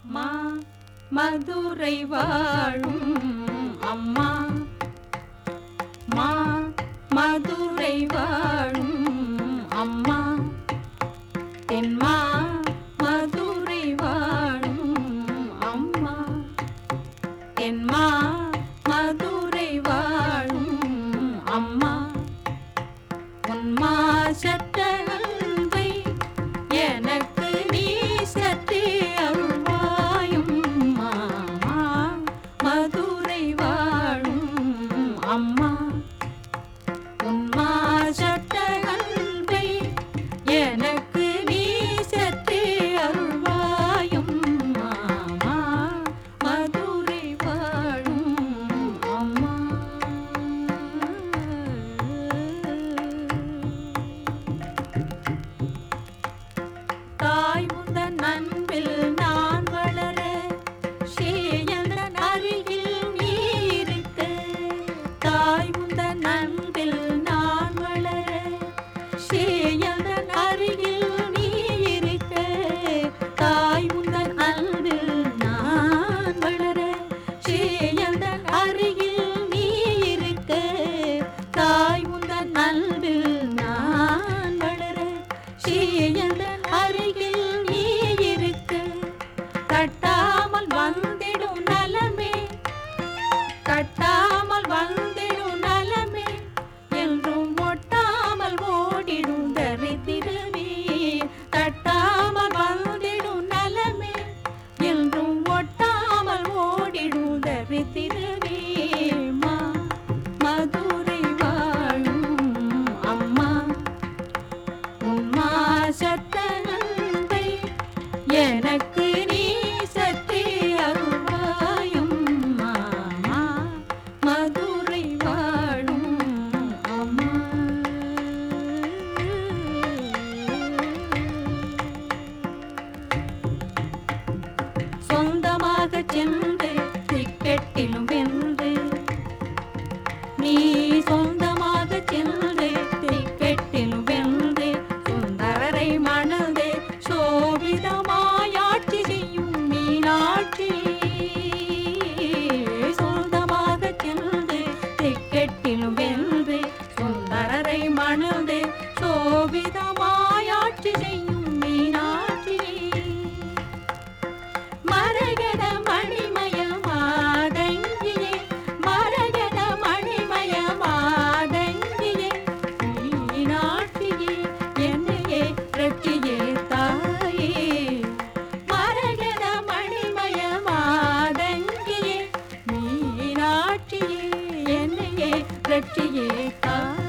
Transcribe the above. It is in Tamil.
மா மதுரை வாழும் அம்மா மா மதுரை வாழும் அம்மா தென்மா மதுரை வாழும் அம்மா தென்மா மதுரை வாழும் அம்மா உன்மா சட்ட அன்பை எனக்கு நீ சற்றே அருள்வாயும் மாமா மதுரை வாழும் அம்மா உன்மா சட்ட அன்பை எனக்கு நீ சற்றே அருள்வாயும் மாமா மதுரை வாழும் அம்மா தாய் முந்தன் அன்பில் நான் வளர சேயந்தன் அருகில் நீ இருக்க தாய் முந்தன் அன்பில் நான் வளர சேயந்தன் அருகில் நீ இருக்க தாய் முந்தன் அன்பில் நான் வளர சேயந்தன் அருகில் நீ இருக்க தாய் முந்தன் அன்பில் நான் வளர சேயந்தன் அருகில் நீ இருக்க தட்டாமல் வந்திடும் நலமே தட்டாமல் வந்திடும் நலமே என்றும் ஒட்டாமல் ஓடிடும் தரித்திரமே தட்டாமல் வந்திடும் நலமே என்றும் ஒட்டாமல் ஓடிடும் தரித்திரமே மா மதுரை வாழும் அம்மா உம்மா சத்த நன்பை எனக்கு நீ சற்றே அருள்வாயும் மாமா மதுரை வாழும் அம்மா சொந்தமாக சென்று டிக்கெட்டிலும் வென்று நீ சொந்தமாக சென்று டிக்கெட்டிலும் வென்று சுந்தரரை மணந்து சோபிதமாயாட்சி செய்யும் மீனாட்சி சொந்தமாக சென்று டிக்கெட்டிலும் வென்று சுந்தரரை மணந்து சோபிதமாயாட்சி செய்யும் மீனாட்சி மரகத மணிமய மாதங்கியே மரகத மணிமய மாதங்கியே மீனாட்சியே என்னையே ரட்சியே தாயே மரகத மணிமய மாதங்கியே மீனாட்சியே என்னையே ரட்சியே தாயே